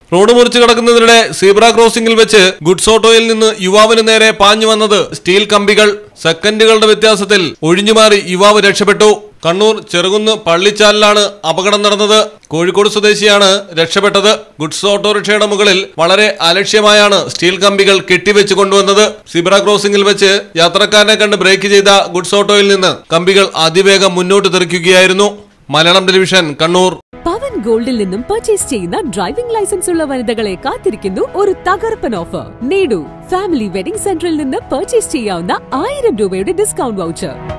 road മുറിച്ച് കിടക്കുന്നതിനിടെ zebra ക്രോസിംഗിൽ വെച്ച് goods ഓട്ടോയിൽ നിന്ന് യുവാവിന് നേരെ പാഞ്ഞു വന്നത് സ്റ്റീൽ കമ്പികൾ സെക്കൻഡുകളുടെ വ്യത്യാസത്തിൽ ഒഴിഞ്ഞുമാറി യുവാവ് രക്ഷപ്പെട്ടു കണ്ണൂർ ചെറുകുന്ന് പള്ളിച്ചാലിലാണ് അപകടം നടന്നത് കോഴിക്കോട് സ്വദേശിയാണ് രക്ഷപ്പെട്ടത് ഗുഡ്സ് ഓട്ടോറിക്ഷയുടെ മുകളിൽ വളരെ അലക്ഷ്യമായാണ് സ്റ്റീൽ കമ്പികൾ കെട്ടിവെച്ച് കൊണ്ടുവന്നത് സിബ്ര ക്രോസിംഗിൽ വെച്ച് യാത്രക്കാരനെ കണ്ട് ബ്രേക്ക് ചെയ്ത ഗുഡ്സ് ഓട്ടോയിൽ നിന്ന് കമ്പികൾ അതിവേഗം മുന്നോട്ട് തെറിക്കുകയായിരുന്നു മലയാളം ടെലിവിഷൻ കണ്ണൂർ പവൻ ഗോൾഡിൽ നിന്നും പർച്ചേസ് ചെയ്യുന്ന ഡ്രൈവിംഗ് ലൈസൻസ് ഉള്ള വനിതകളെ കാത്തിരിക്കുന്നു ഒരു തകർപ്പൻ ഓഫർ നേടൂ ഫാമിലി വെഡിംഗ് സെന്ററിൽ നിന്ന് പർച്ചേസ് ചെയ്യാവുന്ന ആയിരം രൂപയുടെ ഡിസ്കൗണ്ട് വൗച്ചർ